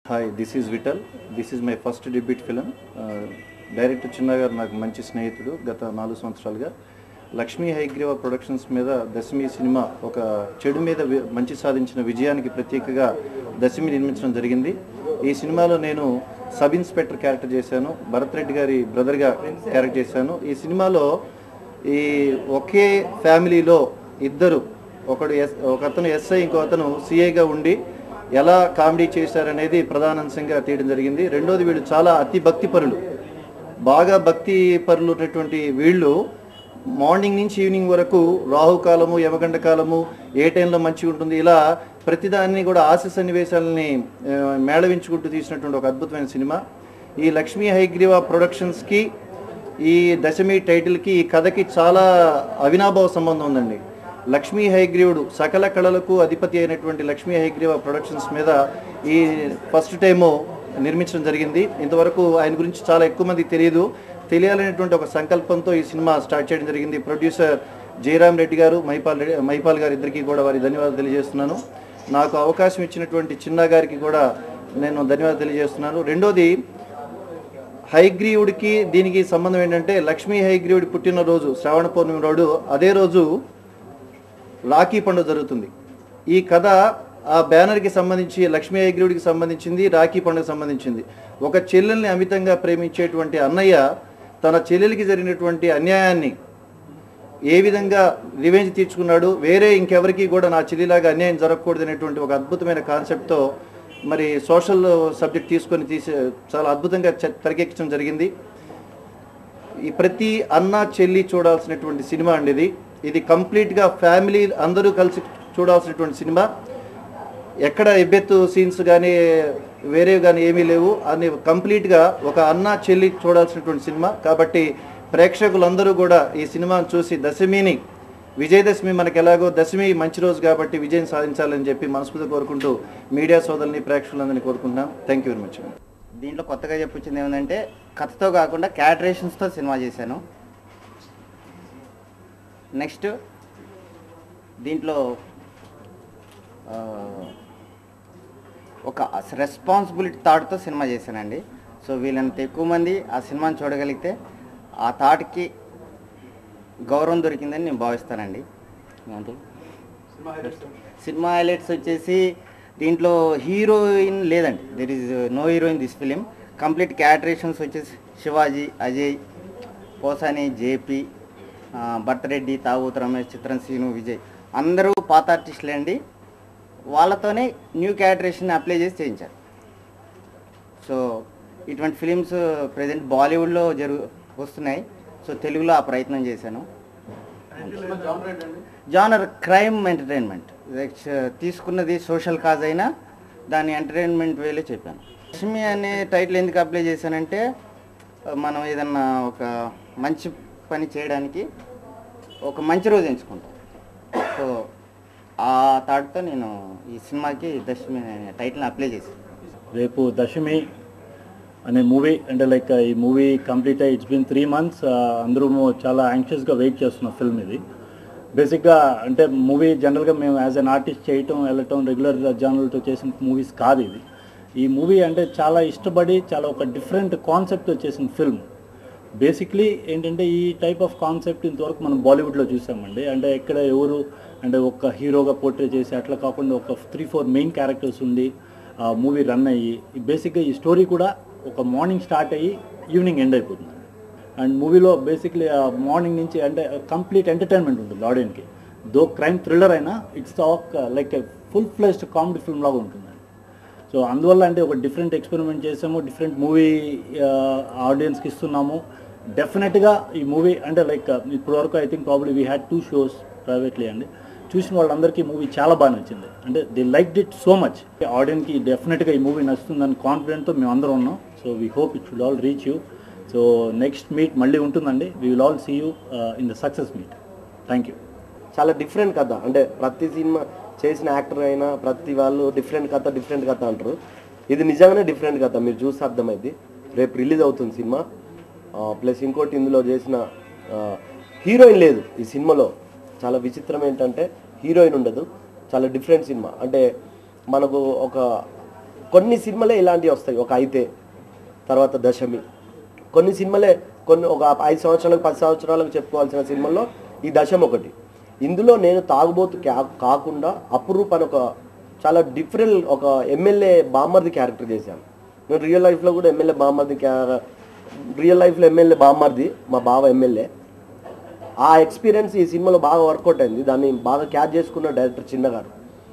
Hi this is Vithal this is my first debut film director Chinna garu నాకు మంచి స్నేహితుడు గత నాలుగు సంవత్సరాలుగా లక్ష్మీ హైగ్రీవ ప్రొడక్షన్స్ మీద దశమి సినిమా ఒక చెడు మీద వి- మంచి సాధించిన విజయానికి ప్రత్యేకగా దశమి నిర్మించడం జరిగింది ఈ సినిమాలో నేను సబ్ ఇన్స్పెక్టర్ క్యారెక్టర్ చేశాను భరత్ రెడ్డి గారి బ్రదర్గా క్యారెక్టర్ చేశాను ఈ సినిమాలో ఈ ఒకే ఫ్యామిలీలో ఇద్దరు ఒకడు ఎస్ ఒక అతను ఎస్ఐ ఇంకో అతను సిఐగా ఉండి ఎలా కామెడీ చేశారనేది ప్రధాన అంశంగా తీయడం జరిగింది రెండోది వీళ్ళు చాలా అతి భక్తి పరులు బాగా భక్తి పరులు ఉన్నటువంటి వీళ్ళు మార్నింగ్ నుంచి ఈవినింగ్ వరకు రాహుకాలము యమగండ కాలము ఏ టైంలో మంచిగా ఉంటుంది ఇలా ప్రతిదాన్ని కూడా ఆశ సన్నివేశాలని ఆ, మేళవించుకుంటూ తీసినటువంటి ఒక అద్భుతమైన సినిమా ఈ లక్ష్మీ హైగ్రీవ ప్రొడక్షన్స్కి ఈ దశమి టైటిల్కి ఈ కథకి చాలా అవినాభావ సంబంధం ఉందండి లక్ష్మీ హైగ్రీవుడు సకల కళలకు అధిపతి అయినటువంటి లక్ష్మీ హైగ్రీవ ప్రొడక్షన్స్ మీద ఈ ఫస్ట్ టైము నిర్మించడం జరిగింది ఇంతవరకు ఆయన గురించి చాలా ఎక్కువ మందికి తెలియదు తెలియాలనేటువంటి ఒక సంకల్పంతో ఈ సినిమా స్టార్ట్ చేయడం జరిగింది ప్రొడ్యూసర్ జయరామ్ రెడ్డి గారు మైపాల్ రెడ్డి మైపాల్ గారు ఇద్దరికి కూడా వారి ధన్యవాదాలు తెలియజేస్తున్నాను నాకు అవకాశం ఇచ్చినటువంటి చిన్న గారికి కూడా నేను ధన్యవాదాలు తెలియజేస్తున్నాను రెండోది హైగ్రీవుడికి దీనికి సంబంధం ఏంటంటే లక్ష్మీ హైగ్రీవుడి పుట్టినరోజు శ్రావణ పౌర్ణమి రోజు అదే రోజు రాఖీ పండుగ జరుగుతుంది ఈ కథ ఆ బ్యానర్కి సంబంధించి లక్ష్మీ హైగ్రీవుడికి సంబంధించింది రాఖీ పండుగ సంబంధించింది ఒక చెల్లెల్ని అమితంగా ప్రేమించేటువంటి అన్నయ్య తన చెల్లెలికి జరిగినటువంటి అన్యాయాన్ని ఏ విధంగా రివెంజ్ తీర్చుకున్నాడు వేరే ఇంకెవరికి కూడా నా చెల్లిలాగా అన్యాయం జరగకూడదు అనేటువంటి ఒక అద్భుతమైన కాన్సెప్ట్తో మరి సోషల్ సబ్జెక్ట్ తీసుకొని తీసే చాలా అద్భుతంగా చె- తెరకెక్కడం జరిగింది ఈ ప్రతి అన్న చెల్లి చూడాల్సినటువంటి సినిమా అండి ఇది ఇది కంప్లీట్గా ఫ్యామిలీ అందరూ కలిసి చూడాల్సినటువంటి సినిమా ఎక్కడ ఎబ్బెత్తు సీన్స్ కానీ వేరే కానీ ఏమీ లేవు అని కంప్లీట్గా ఒక అన్న చెల్లి చూడాల్సినటువంటి సినిమా కాబట్టి ప్రేక్షకులందరూ కూడా ఈ సినిమాను చూసి దశమిని విజయదశమి మనకు ఎలాగో దశమి మంచి రోజు కాబట్టి విజయం సాధించాలని చెప్పి మనస్ఫూర్తిగా కోరుకుంటూ మీడియా సోదరుని ప్రేక్షకులందరినీ కోరుకుంటున్నాం థ్యాంక్ యూ వెరీ మచ్ దీంట్లో కొత్తగా చెప్పించింది ఏమంటే కథతో కాకుండా క్యాటరేషన్స్తో సినిమా చేశాను నెక్స్ట్ దీంట్లో ఆ, ఒక రెస్పాన్సిబిలిటీ థాట్తో సినిమా చేశానండి సో వీళ్ళంత ఎక్కువ మంది ఆ సినిమాని చూడగలిగితే ఆ థాట్కి గౌరవం దొరికిందని నేను భావిస్తానండి ఏమంటారు? సినిమా హైలైట్స్ వచ్చేసి దీంట్లో హీరోయిన్ లేదండి there is no heroine this film complete క్యాటరేషన్స్ వచ్చేసి శివాజీ అజయ్ పోసాని జేపీ భర్తరెడ్డి తావూత్ రమేష్ చిత్రం సీను విజయ్ అందరూ పాత ఆర్టిస్టులే అండి వాళ్ళతోనే న్యూ క్యాటరేషన్ అప్లై చేసి చేయించారు సో ఇటువంటి ఫిలిమ్స్ ప్రజెంట్ బాలీవుడ్లో జరుగు వస్తున్నాయి సో తెలుగులో ఆ ప్రయత్నం చేశాను జానర్ క్రైమ్ ఎంటర్టైన్మెంట్ తీసుకున్నది సోషల్ కాజ్ అయినా దాని ఎంటర్టైన్మెంట్ వేలో చెప్పాను లక్ష్మి అనే టైటిల్ ఎందుకు అప్లై చేశానంటే మనం ఏదన్నా ఒక మంచి పని చేయడానికి ఒక మంచి రోజు ఎంచుకుంటాం సో ఆ థాట్తో నేను ఈ సినిమాకి దశమి అనే టైటిల్ని అప్లై చేశాను రేపు దశమి అనే మూవీ అంటే లైక్ ఈ మూవీ కంప్లీట్ అయ్యి ఇట్స్ బిన్ త్రీ మంత్స్ అందరూ చాలా యాంగ్షియస్గా వెయిట్ చేస్తున్న ఫిల్మ్ ఇది బేసిక్గా అంటే మూవీ జనరల్గా మేము యాజ్ అన్ ఆర్టిస్ట్ చేయటం వెళ్ళటం రెగ్యులర్ జర్నల్తో చేసిన మూవీస్ కాదు ఇది ఈ మూవీ అంటే చాలా ఇష్టపడి చాలా ఒక డిఫరెంట్ కాన్సెప్ట్ వచ్చేసిన ఫిల్మ్ బేసిక్లీ ఏంటంటే ఈ టైప్ ఆఫ్ కాన్సెప్ట్ ఇంతవరకు మనం బాలీవుడ్లో చూసామండి అంటే ఎక్కడ ఎవరు అంటే ఒక హీరోగా పోర్ట్రే చేసి అట్లా కాకుండా ఒక త్రీ ఫోర్ మెయిన్ క్యారెక్టర్స్ ఉండి మూవీ రన్ అయ్యి బేసిక్గా ఈ స్టోరీ కూడా ఒక మార్నింగ్ స్టార్ట్ అయ్యి ఈవినింగ్ ఎండ్ అయిపోతుంది అండ్ మూవీలో బేసిక్లీ మార్నింగ్ నుంచి అంటే కంప్లీట్ ఎంటర్టైన్మెంట్ ఉంటుంది ఆడియన్కి దో క్రైమ్ థ్రిల్లర్ అయినా ఇట్స్ ఒక like full fleshed comedy film లాగా ఉంటుంది సో అందువల్ల అంటే ఒక డిఫరెంట్ ఎక్స్పెరిమెంట్ చేసాము డిఫరెంట్ మూవీ ఆడియన్స్కి ఇస్తున్నాము డెఫినెట్గా ఈ మూవీ అంటే లైక్ ఇప్పటివరకు I think probably we had two shows privately అండి చూసిన వాళ్ళందరికీ మూవీ చాలా బాగా నచ్చింది అంటే they like it so much ఆడియన్కి డెఫినెట్గా ఈ మూవీ నచ్చుతుందని కాన్ఫిడెంట్తో మేము అందరం ఉన్నాం so we hope it should all reach you so next meet మళ్ళీ ఉంటుందండి we will all see you in the success meet thank you చాలా డిఫరెంట్ కథ అంటే ప్రతి సినిమా చేసిన యాక్టర్ అయినా ప్రతి వాళ్ళు డిఫరెంట్ కథ డిఫరెంట్ కథ అంటారు ఇది నిజంగానే డిఫరెంట్ కథ మీరు చూసి అర్థమైంది రేపు రిలీజ్ అవుతుంది సినిమా ప్లస్ ఇంకోటి ఇందులో చేసిన హీరోయిన్ లేదు ఈ సినిమాలో చాలా విచిత్రం ఏంటంటే హీరోయిన్ ఉండదు చాలా డిఫరెంట్ సినిమా అంటే మనకు ఒక కొన్ని సినిమాలే ఇలాంటివి వస్తాయి ఒక అయితే తర్వాత దశమి కొన్ని సినిమాలే కొన్ని ఒక ఐదు సంవత్సరాలకు పది సంవత్సరాలకు చెప్పుకోవాల్సిన సినిమాల్లో ఈ దశం ఒకటి ఇందులో నేను తాగుబోతు కా- కాకుండా అపురూప్ అని ఒక చాలా డిఫరెంట్ ఒక ఎమ్మెల్యే బామ్మర్ది క్యారెక్టర్ చేశాను నేను రియల్ లైఫ్లో కూడా ఎమ్మెల్యే బామ్మర్ది క్యా- రియల్ లైఫ్లో ఎమ్మెల్యే బామ్మర్ది మా బావ ఎమ్మెల్యే ఆ ఎక్స్పీరియన్స్ ఈ సినిమాలో బాగా వర్కౌట్ అయింది దాన్ని బాగా క్యాచ్ చేసుకున్న డైరెక్టర్ చిన్నగారు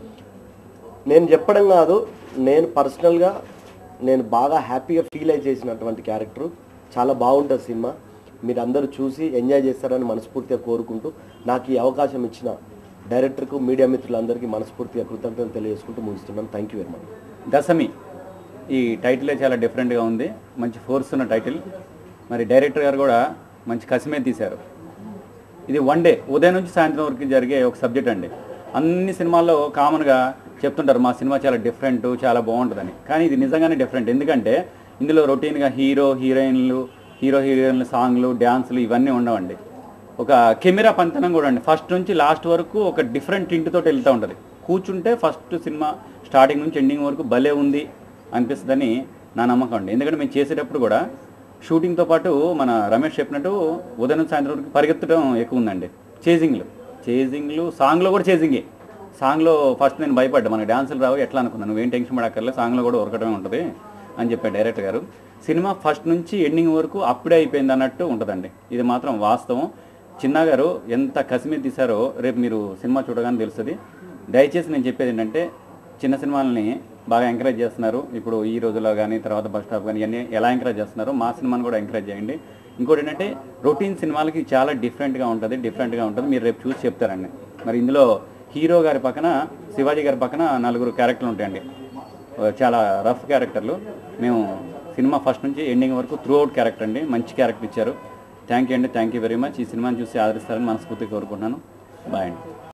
నేను చెప్పడం కాదు నేను పర్సనల్గా నేను బాగా హ్యాపీగా ఫీల్ అయి చేసినటువంటి క్యారెక్టర్ చాలా బాగుంటుంది సినిమా మీరు అందరూ చూసి ఎంజాయ్ చేస్తారని మనస్ఫూర్తిగా కోరుకుంటూ నాకు ఈ అవకాశం ఇచ్చిన డైరెక్టర్కు మీడియా మిత్రులందరికీ మనస్ఫూర్తిగా కృతజ్ఞతలు తెలియజేసుకుంటూ ముగిస్తున్నాను thank you very much Dasami ఈ టైటిలే చాలా డిఫరెంట్గా ఉంది మంచి ఫోర్స్ ఉన్న టైటిల్ మరి డైరెక్టర్ గారు కూడా మంచి కసిమే తీశారు ఇది వన్ డే ఉదయం నుంచి సాయంత్రం వరకు జరిగే ఒక సబ్జెక్ట్ అండి అన్ని సినిమాల్లో కామన్గా చెప్తుంటారు మా సినిమా చాలా డిఫరెంట్ చాలా బాగుంటుందని కానీ ఇది నిజంగానే డిఫరెంట్ ఎందుకంటే ఇందులో రొటీన్గా హీరో హీరోయిన్లు హీరో హీరోయిన్లు సాంగ్లు డ్యాన్సులు ఇవన్నీ ఉండవండి ఒక కెమెరా పంతనం కూడా అండి ఫస్ట్ నుంచి లాస్ట్ వరకు ఒక డిఫరెంట్ ఇంటితో వెళ్తూ ఉంటుంది కూర్చుంటే ఫస్ట్ సినిమా స్టార్టింగ్ నుంచి ఎండింగ్ వరకు భలే ఉంది అనిపిస్తుందని నా నమ్మకం అండి ఎందుకంటే మేము చేసేటప్పుడు కూడా షూటింగ్తో పాటు మన రమేష్ చెప్పినట్టు ఉదయం నుంచి సాయంత్రం వరకు పరిగెత్తడం ఎక్కువ ఉందండి చేజింగ్లు చేజింగ్లు సాంగ్లో కూడా చేజింగే సాంగ్లో ఫస్ట్ నేను భయపడ్డా మనకి డాన్సులు రావు ఎట్లా అనుకున్నాను నువ్వేం టెన్షన్ పడక్కర్లే సాంగ్లో కూడా ఉరకటమే ఉంటుంది అని చెప్పాడు డైరెక్టర్ గారు సినిమా ఫస్ట్ నుంచి ఎండింగ్ వరకు అప్పుడే అయిపోయింది అన్నట్టు ఉంటుందండి ఇది మాత్రం వాస్తవం చిన్న గారు ఎంత కసిమి తీశారో రేపు మీరు సినిమా చూడగానే తెలుస్తుంది దయచేసి నేను చెప్పేది ఏంటంటే చిన్న సినిమాలని బాగా ఎంకరేజ్ చేస్తున్నారు ఇప్పుడు ఈ రోజుల్లో కానీ తర్వాత బస్ స్టాప్ కానీ ఇవన్నీ ఎలా ఎంకరేజ్ చేస్తున్నారు మా సినిమాని కూడా ఎంకరేజ్ చేయండి ఇంకోటి ఏంటంటే రొటీన్ సినిమాలకి చాలా డిఫరెంట్గా ఉంటుంది డిఫరెంట్గా ఉంటుంది మీరు రేపు చూసి చెప్తారండి మరి ఇందులో హీరో గారి పక్కన శివాజీ గారి పక్కన నలుగురు క్యారెక్టర్లు ఉంటాయండి చాలా రఫ్ క్యారెక్టర్లు మేము సినిమా ఫస్ట్ నుంచి ఎండింగ్ వరకు త్రూ అవుట్ క్యారెక్టర్ అండి మంచి క్యారెక్టర్ ఇచ్చారు థ్యాంక్ యూ అండి థ్యాంక్ యూ వెరీ మచ్ ఈ సినిమాని చూసి ఆదరిస్తారని మనస్ఫూర్తిగా కోరుకుంటున్నాను బాయ్ అండి